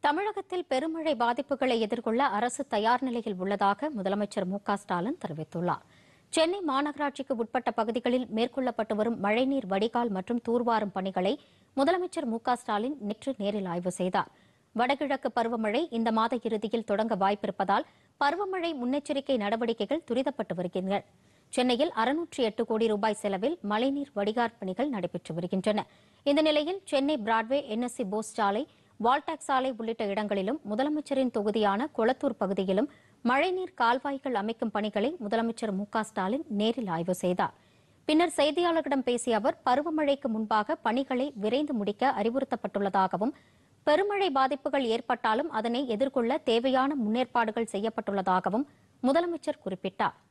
தமிழகத்தில் பெருமழை பாதிப்புகளை எதிர்கொள்ள அரசு தயார் நிலையில் உள்ளதாக முதலமைச்சர் மு க ஸ்டாலின் தெரிவித்துள்ளார் சென்னை மாநகராட்சிக்கு உட்பட்ட பகுதிகளில் மேற்கொள்ளப்பட்டு வரும் மழைநீர் வடிகால் மற்றும் தூர்வாரும் பணிகளை முதலமைச்சர் மு க ஸ்டாலின் நேற்று நேரில் ஆய்வு செய்தார் வடகிழக்கு பருவமழை இந்த மாத இறுதியில் தொடங்க வாய்ப்பிருப்பதால் பருவமழை முன்னெச்சரிக்கை நடவடிக்கைகள் துரிதப்பட்டு வருகின்றன சென்னையில் அறுநூற்றி எட்டு கோடி ரூபாய் செலவில் மழைநீர் வடிகால் பணிகள் நடைபெற்று வருகின்றன இந்த நிலையில் சென்னை பிராட்வே என்எஸ்சி போஸ் சாலை வால்டாக் சாலை உள்ளிட்ட இடங்களிலும் முதலமைச்சரின் தொகுதியான கொளத்தூர் பகுதியிலும் மழைநீர் கால்வாய்கள் அமைக்கும் பணிகளை முதலமைச்சர் மு க ஸ்டாலின் நேரில் ஆய்வு செய்தார் பின்னர் செய்தியாளர்களிடம் பேசிய அவர் பருவமழைக்கு முன்பாக பணிகளை விரைந்து முடிக்க அறிவுறுத்தப்பட்டுள்ளதாகவும் பெருமழை பாதிப்புகள் ஏற்பட்டாலும் அதனை எதிர்கொள்ள தேவையான முன்னேற்பாடுகள் செய்யப்பட்டுள்ளதாகவும் முதலமைச்சர் குறிப்பிட்டார்